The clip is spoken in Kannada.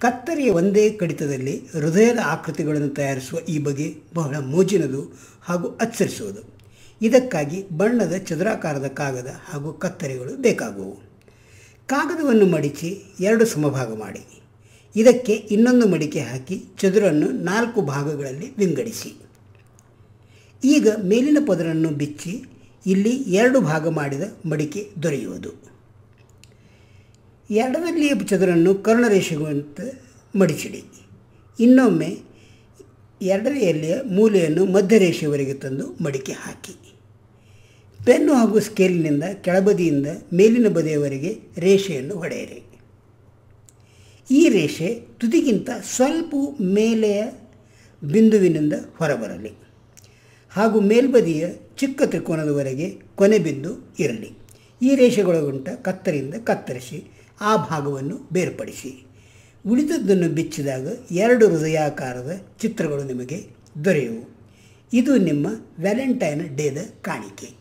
ಕತ್ತರಿಯ ಒಂದೇ ಕಡಿತದಲ್ಲಿ ಹೃದಯದ ಆಕೃತಿಗಳನ್ನು ತಯಾರಿಸುವ ಈ ಬಗೆ ಬಹಳ ಮೋಜಿನದು ಹಾಗೂ ಅಚ್ಚರಿಸುವುದು ಇದಕ್ಕಾಗಿ ಬಣ್ಣದ ಚದುರಾಕಾರದ ಕಾಗದ ಹಾಗೂ ಕತ್ತರಿಗಳು ಬೇಕಾಗುವು ಕಾಗದವನ್ನು ಮಡಿಚಿ ಎರಡು ಸಮಭಾಗ ಮಾಡಿ ಇದಕ್ಕೆ ಇನ್ನೊಂದು ಮಡಿಕೆ ಹಾಕಿ ಚದುರನ್ನು ನಾಲ್ಕು ಭಾಗಗಳಲ್ಲಿ ವಿಂಗಡಿಸಿ ಈಗ ಮೇಲಿನ ಪದರನ್ನು ಬಿಚ್ಚಿ ಇಲ್ಲಿ ಎರಡು ಭಾಗ ಮಾಡಿದ ಮಡಿಕೆ ದೊರೆಯುವುದು ಎಡದಲ್ಲಿಯ ಚದುರನ್ನು ಕರ್ಣರೇಷೆಗುವಂತೆ ಮಡಿಚಿಡಿ ಇನ್ನೊಮ್ಮೆ ಎರಡನೆಯಲ್ಲಿಯ ಮೂಲೆಯನ್ನು ಮಧ್ಯರೇಷೆಯವರೆಗೆ ತಂದು ಮಡಿಕೆ ಹಾಕಿ ಪೆನ್ನು ಹಾಗೂ ಸ್ಕೇಲಿನಿಂದ ಕೆಳಬದಿಯಿಂದ ಮೇಲಿನ ಬದಿಯವರೆಗೆ ರೇಷೆಯನ್ನು ಹೊಡೆಯಿರಿ ಈ ರೇಷೆ ತುದಿಗಿಂತ ಸ್ವಲ್ಪ ಮೇಲೆಯ ಬಿಂದುವಿನಿಂದ ಹೊರಬರಲಿ ಹಾಗೂ ಮೇಲ್ಬದಿಯ ಚಿಕ್ಕ ತ್ರಿಕೋನದವರೆಗೆ ಕೊನೆ ಬಿಂದು ಇರಲಿ ಈ ರೇಷೆಗೊಳಗುಂಟ ಕತ್ತರಿಯಿಂದ ಕತ್ತರಿಸಿ ಆ ಭಾಗವನ್ನು ಬೇರ್ಪಡಿಸಿ ಉಳಿದದ್ದನ್ನು ಬಿಚ್ಚಿದಾಗ ಎರಡು ಹೃದಯಾಕಾರದ ಚಿತ್ರಗಳು ನಿಮಗೆ ದೊರೆಯುವು ಇದು ನಿಮ್ಮ ವ್ಯಾಲೆಂಟೈನ್ ಡೇದ ಕಾಣಿಕೆ